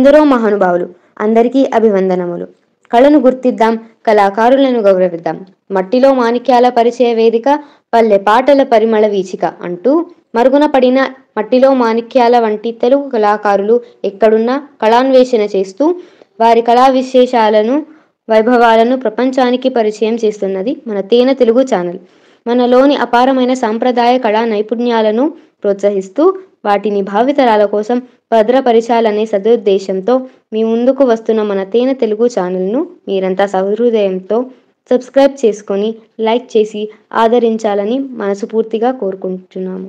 ఎందరో మహానుభావులు అందరికీ అభివందనములు కళను గుర్తిద్దాం కళాకారులను గౌరవిద్దాం మట్టిలో మాణిక్యాల పరిచయ వేదిక పల్లె పాటల పరిమళ వీచిక అంటూ మరుగున పడిన మట్టిలో మాణిక్యాల వంటి తెలుగు కళాకారులు ఎక్కడున్నా కళాన్వేషణ చేస్తూ వారి కళా విశేషాలను వైభవాలను ప్రపంచానికి పరిచయం చేస్తున్నది మన తేనె తెలుగు ఛానల్ మనలోని అపారమైన సాంప్రదాయ కళా నైపుణ్యాలను ప్రోత్సహిస్తూ వాటిని భావితరాల కోసం భద్రపరచాలనే సదుద్దేశంతో మీ ముందుకు వస్తున్న మన తేనె తెలుగు ఛానల్ను మీరంతా సహృదయంతో సబ్స్క్రైబ్ చేసుకొని లైక్ చేసి ఆదరించాలని మనస్ఫూర్తిగా కోరుకుంటున్నాము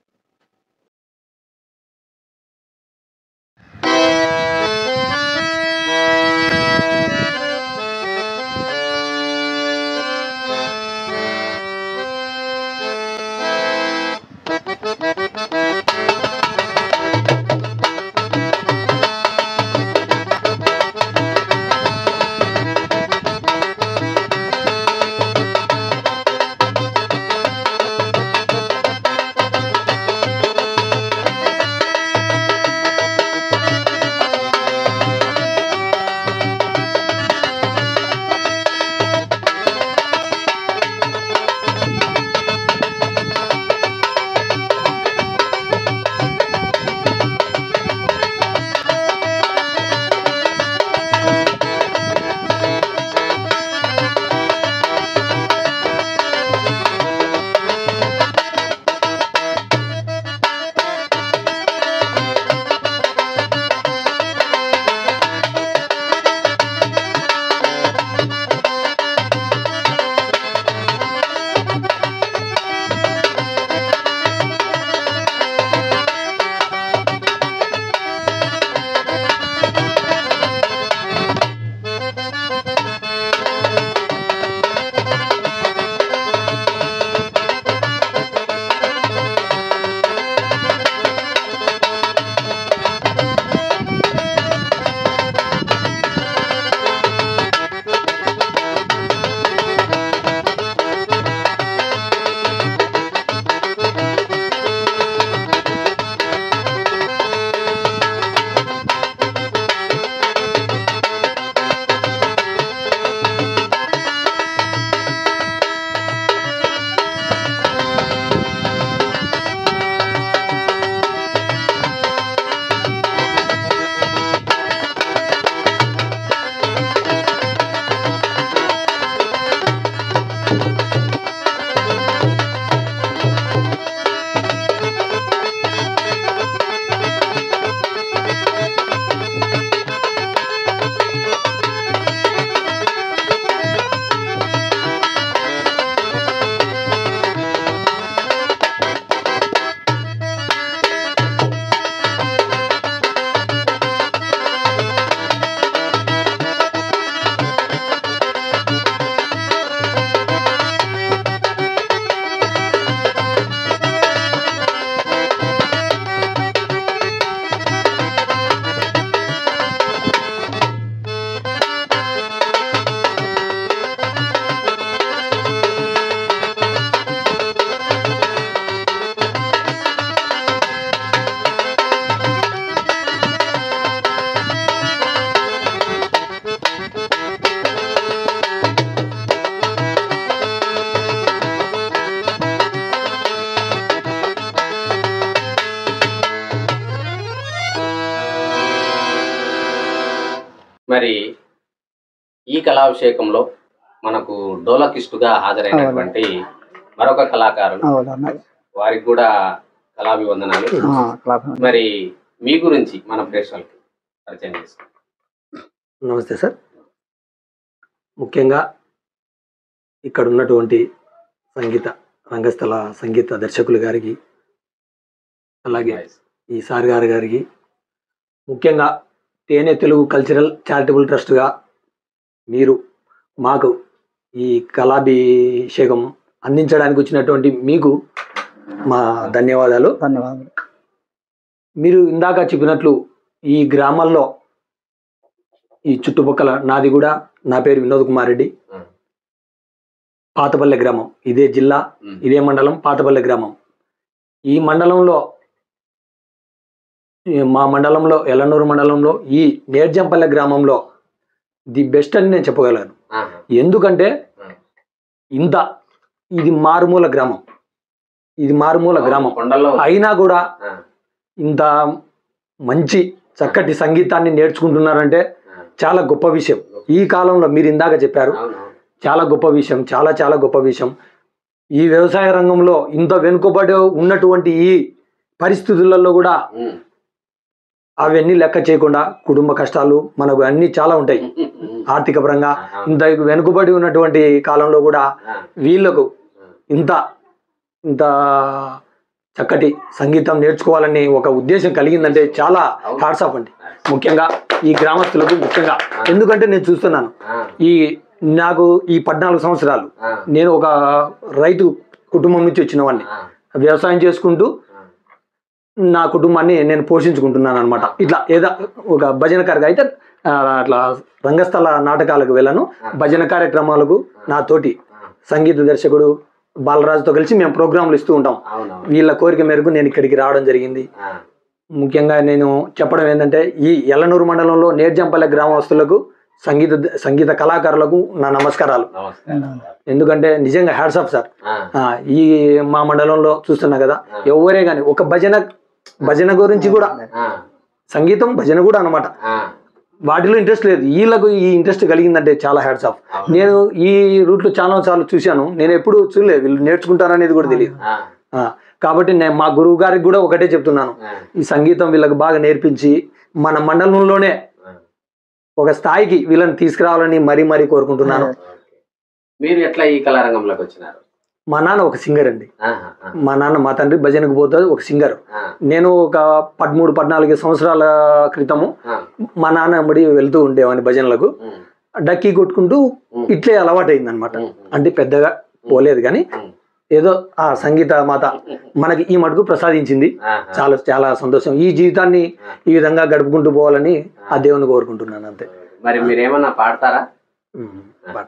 మరి ఈ కళాభిషేకంలో మనకు డోలకిస్టుగా హాజరైనటువంటి మరొక కళాకారులు అవునన్నా వారికి కూడా కళాభివందనాలు క్లాప్ మరి మీ గురించి మన ప్రేక్షకులకి పరిచయం చేసుకోండి నమస్తే సార్ ముఖ్యంగా ఇక్కడ ఉన్నటువంటి సంగీత రంగస్థల సంగీత దర్శకులు గారికి అలాగే ఈ సార్ గారి గారికి ముఖ్యంగా తేనె తెలుగు కల్చరల్ చారిటబుల్ ట్రస్ట్గా మీరు మాకు ఈ కళాభిషేకం అందించడానికి వచ్చినటువంటి మీకు మా ధన్యవాదాలు ధన్యవాదాలు మీరు ఇందాక చెప్పినట్లు ఈ గ్రామాల్లో ఈ చుట్టుపక్కల నాది కూడా నా పేరు వినోద్ కుమార్ రెడ్డి ఉమ్. పాతపల్లె గ్రామం ఇదే జిల్లా ఉమ్. ఇదే మండలం పాతపల్లె గ్రామం ఈ మండలంలో ఈ మా మండలంలో ఎల్లనూరు మండలంలో ఈ నేర్జంపల్లె గ్రామంలో ది బెస్ట్ అని నేను చెప్పగలను ఆహా. ఎందుకంటే ఇంత ఇది మారుమూల గ్రామం ఇది మారుమూల గ్రామం కొండల్లో అయినా కూడా ఆ, ఇంత మంచి చక్కటి సంగీతాన్ని నేర్చుకుంటున్నారంటే ఆ. చాలా గొప్ప విషయం ఈ కాలంలో మీరు ఇందాక చెప్పారు అవును, అవును. చాలా గొప్ప విషయం చాలా చాలా గొప్ప విషయం ఈ వ్యవసాయ రంగంలో ఇంత వెనుకబడి ఉన్నటువంటి ఈ పరిస్థితులలో కూడా ఉమ్. అవన్నీ లెక్క చేయకుండా కుటుంబ కష్టాలు మనకు అన్ని చాలా ఉంటాయి ఆర్థిక పరంగా ఆ, ఇంత వెనుకబడి ఉన్నటువంటి కాలంలో కూడా ఆ, వీళ్ళకు ఇంత ఇంత చక్కటి సంగీతం నేర్చుకోవాలని ఒక ఉద్దేశం కలిగిందంటే చాలా హ్యాట్స్ ఆఫ్ అండి ముఖ్యంగా ఈ గ్రామస్తులకు ముఖ్యంగా ఎందుకంటే నేను చూస్తున్నాను ఆ, ఈ నాకు ఈ పద్నాలుగు సంవత్సరాలు ఆ, నేను ఒక రైతు కుటుంబం నుంచి వచ్చిన వాడిని ఆ, వ్యవసాయం చేసుకుంటూ ఆ. నా కుటుంబాన్ని నేను పోషించుకుంటున్నాను అనమాట ఇట్లా ఏదో ఒక భజనకారిగా అయితే ఆ, అట్లా రంగస్థల నాటకాలకు వెళ్ళను భజన కార్యక్రమాలకు నా తోటి సంగీత దర్శకుడు బాలరాజుతో కలిసి మేము ప్రోగ్రాంలు ఇస్తూ ఉంటాం అవునవును వీళ్ళ కోరిక మేరకు నేను ఇక్కడికి రావడం జరిగింది ఆ, ముఖ్యంగా నేను చెప్పడం ఏంటంటే ఈ ఎల్లనూరు మండలంలో నేర్జంపల్లె గ్రామస్తులకు సంగీత సంగీత కళాకారులకు నా నమస్కారాలు నమస్కారం ఎందుకంటే నిజంగా హ్యాట్స్ ఆఫ్ సార్ ఆ, ఆ, ఈ మా మండలంలో చూస్తున్నా కదా ఎవరే కానీ ఒక భజన భజన గురించి కూడా ఆ, సంగీతం భజన కూడా అన్నమాట ఆ, వాటిలో ఇంట్రెస్ట్ లేదు వీళ్ళకు ఈ ఇంట్రెస్ట్ కలిగిందంటే చాలా హ్యాట్స్ ఆఫ్ అవును. నేను ఈ రూట్లో చాలా సార్లు చూశాను నేను ఎప్పుడు చూడలేదు వీళ్ళు నేర్చుకుంటారనేది కూడా తెలియదు ఆ, ఆ, కాబట్టి నేను మా గురువు గారికి కూడా ఒకటే చెప్తున్నాను ఆ, ఈ సంగీతం వీళ్ళకి బాగా నేర్పించి మన మండలంలోనే ఆ. ఒక స్థాయికి వీళ్ళని తీసుకురావాలని మరీ మరీ కోరుకుంటున్నాను ఓకే. మీరు ఎట్లా ఈ కళారంగంలోకి వచ్చినారు మా నాన్న ఒక సింగర్ అండి ఆహా, ఆ, మా నాన్న మా తండ్రి భజనకు పోతాడు ఒక సింగర్ ఆ, నేను ఒక పదమూడు పద్నాలుగు సంవత్సరాల క్రితము ఆ, మా నాన్న అమ్మడి వెళ్తూ ఉండేవాడిని భజనలకు ఉమ్, డక్కీ కొట్టుకుంటూ ఉమ్, ఇట్లే అలవాటైంది అనమాట ఉమ్, ఉమ్, అంటే పెద్దగా పోలేదు కానీ ఉమ్, ఏదో ఆ సంగీత మాత మనకి ఈ మటుకు ప్రసాదించింది ఆహా. చాలా చాలా సంతోషం ఈ జీవితాన్ని ఈ విధంగా గడుపుకుంటూ పోవాలని ఆ దేవుని కోరుకుంటున్నాను అంతే మరి మీరేమన్నా పాడతారా ఉమ్, పాట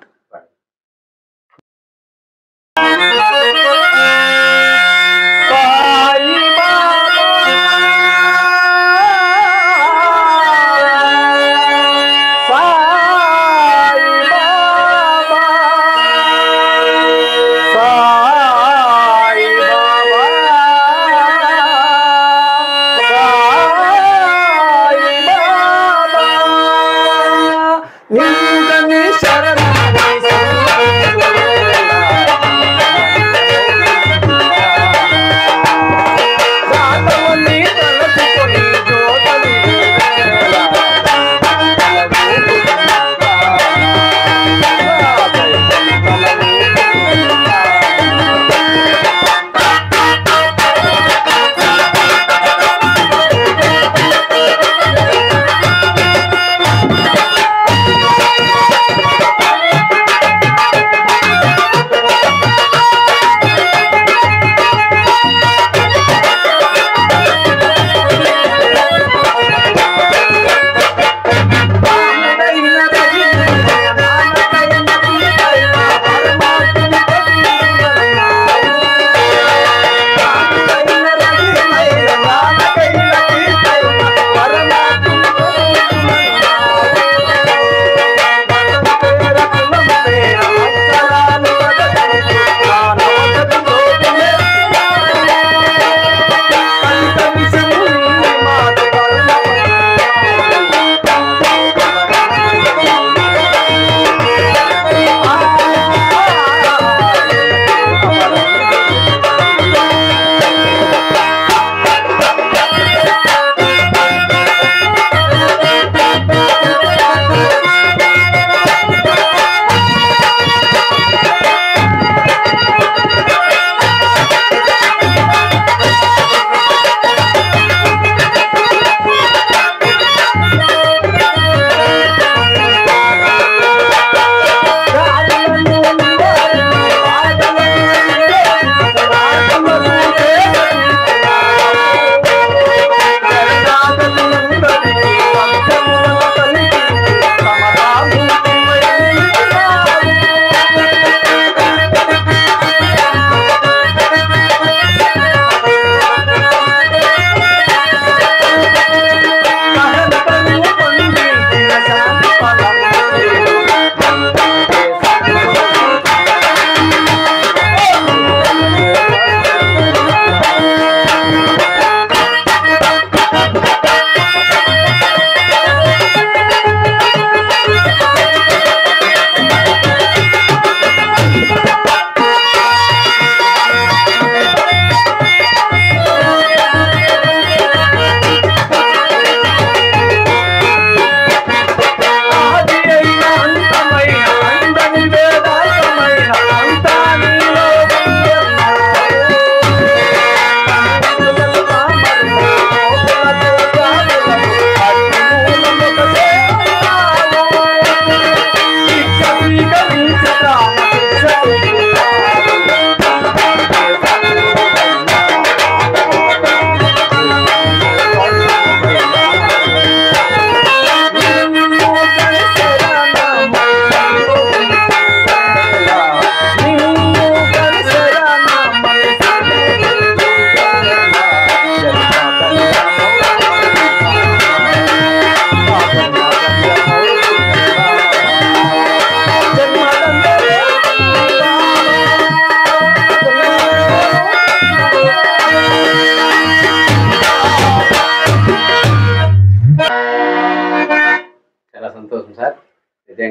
శరణమయ్యా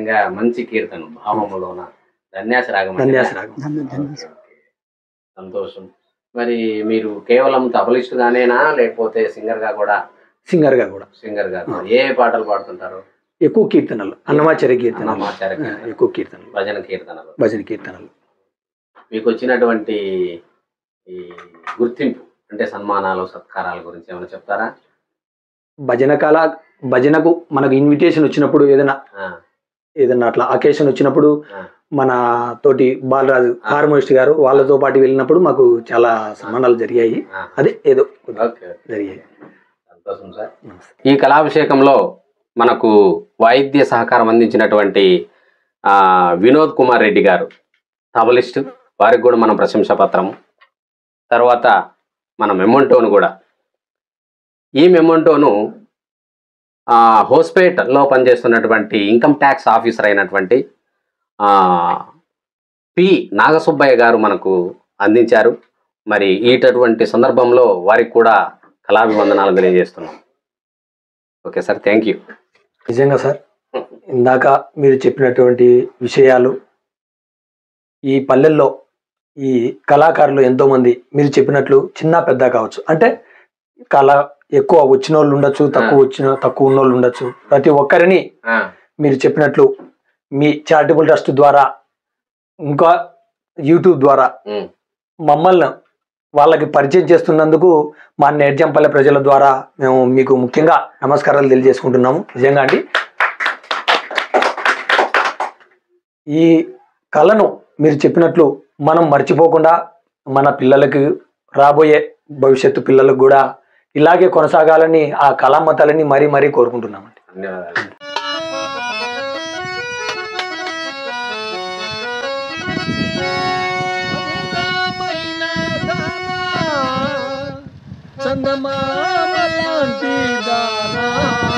నిజంగా మంచి కీర్తన భావములోన ధన్యాస రాగం అంటే ధన్యాస రాగం ఓకే, ఓకే. సంతోషం మరి మీరు కేవలం తబలిస్ట్ గానేనా లేకపోతే సింగర్ గా కూడా సింగర్ గా కూడా సింగర్ గా కూడా? ఏ పాటలు పాడుతుంటారు ఎక్కువ కీర్తనలు అన్నమాచార్య కీర్తనలు అన్నమాచార్య ఆ, ఎక్కువ కీర్తనలు భజన కీర్తనలు భజన కీర్తనలు మీకు వచ్చినటువంటి ఈ గుర్తింపు అంటే సన్మానాలు సత్కారాల గురించి ఏమైనా చెప్తారా భజన కాల భజనకు మనకు ఇన్విటేషన్ వచ్చినప్పుడు ఏదైనా ఆ, ఏదైనా అట్లా అకేషన్ వచ్చినప్పుడు ఆ. మన తోటి బాలరాజు హార్మోనిస్ట్ గారు వాళ్ళతో పాటు వెళ్ళినప్పుడు మాకు చాలా సన్మానాలు జరిగాయి ఆ. అదే ఏదో కొద్దిగా ఓకే జరిగాయి సంతోషం సార్ ఈ కళాభిషేకంలో మనకు వాయిద్య సహకారం అందించినటువంటి ఆ, వినోద్ కుమార్ రెడ్డి గారు తబలిస్ట్ వారికి కూడా మనం ప్రశంసా పత్రము తర్వాత మన మెమొంటోను కూడా ఈ మెమొంటోను ఆ, హోస్పేట్లో పనిచేస్తున్నటువంటి ఇన్కమ్ ట్యాక్స్ ఆఫీసర్ అయినటువంటి ఆ, పి నాగసుబ్బయ్య గారు మనకు అందించారు మరి ఈటటువంటి సందర్భంలో వారికి కూడా కళాభివందనాలు తెలియజేస్తున్నాం ఓకే సార్ థ్యాంక్ యూ నిజంగా సార్ ఇందాక మీరు చెప్పినటువంటి విషయాలు ఈ పల్లెల్లో ఈ కళాకారులు ఎంతో మంది మీరు చెప్పినట్లు చిన్న పెద్ద కావచ్చు అంటే కళ ఎక్కువ వచ్చిన వాళ్ళు ఉండొచ్చు తక్కువ వచ్చిన తక్కువ ఉన్న వాళ్ళు ఉండొచ్చు ప్రతి ఒక్కరిని మీరు చెప్పినట్లు మీ చారిటబుల్ ట్రస్ట్ ద్వారా ఇంకా యూట్యూబ్ ద్వారా ఉమ్, మమ్మల్ని వాళ్ళకి పరిచయం చేస్తున్నందుకు మా నేర్జంపల్లె ప్రజల ద్వారా మేము మీకు ముఖ్యంగా నమస్కారాలు తెలియజేసుకుంటున్నాము నిజంగా అండి ఈ కళను మీరు చెప్పినట్లు మనం మర్చిపోకుండా మన పిల్లలకి రాబోయే భవిష్యత్తు పిల్లలకు కూడా ఇలాగే కొనసాగాలని ఆ కళామతాలని మరీ మరీ కోరుకుంటున్నామండి ధన్యవాదాలు అందమైన దానా, చందమామలాంటి దానా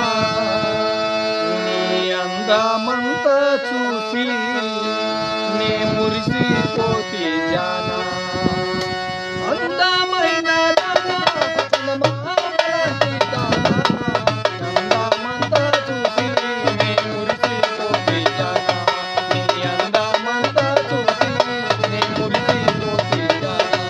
నీ అందమంతా చూసి నే మురిసిపోతే జానా అందమైన దానా, చందమామలాంటి దానా, అందమంతా చూసి నే మురిసిపోతే జానా నీ అందమంతా చూసి నే మురిసిపోతే జానా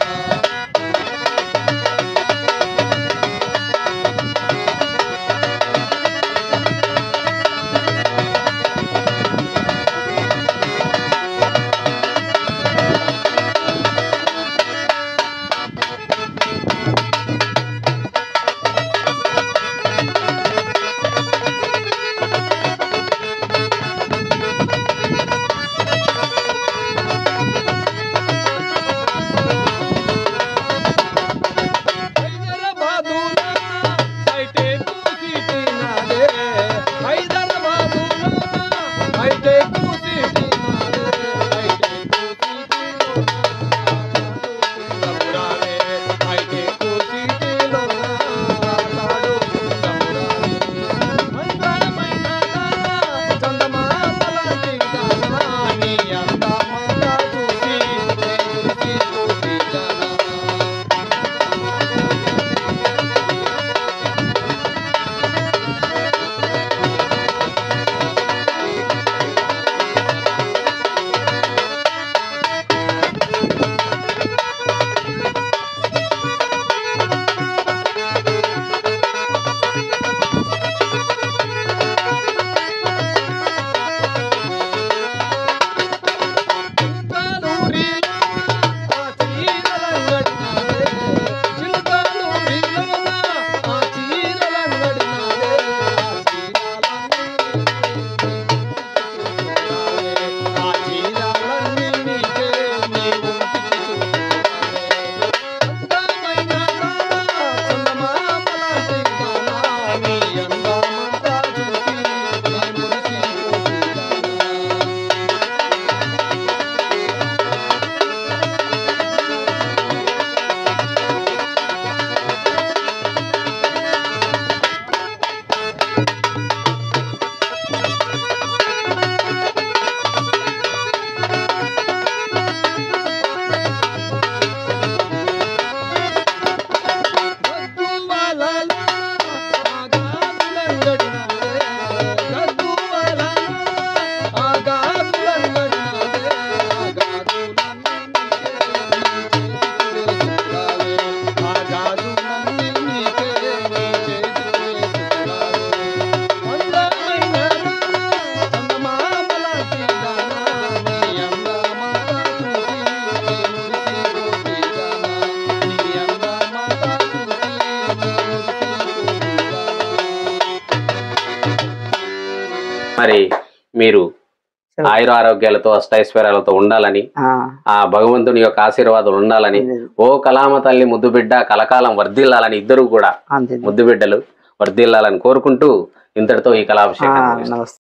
మరి మీరు ఆయుర ఆరోగ్యాలతో అష్టైశ్వర్యాలతో ఉండాలని ఆ, ఆ భగవంతుని యొక్క ఆశీర్వాదాలు ఉండాలని ఓ కలామ తల్లి ముద్దు బిడ్డ కలకాలం వర్ధిల్లాలని ఇద్దరు కూడా అంతే ముద్దు బిడ్డలు వర్ధిల్లాలని కోరుకుంటూ ఇంతటితో ఈ ఆ, కళాభిషేకం ముగిస్తున్నాను. నమస్తే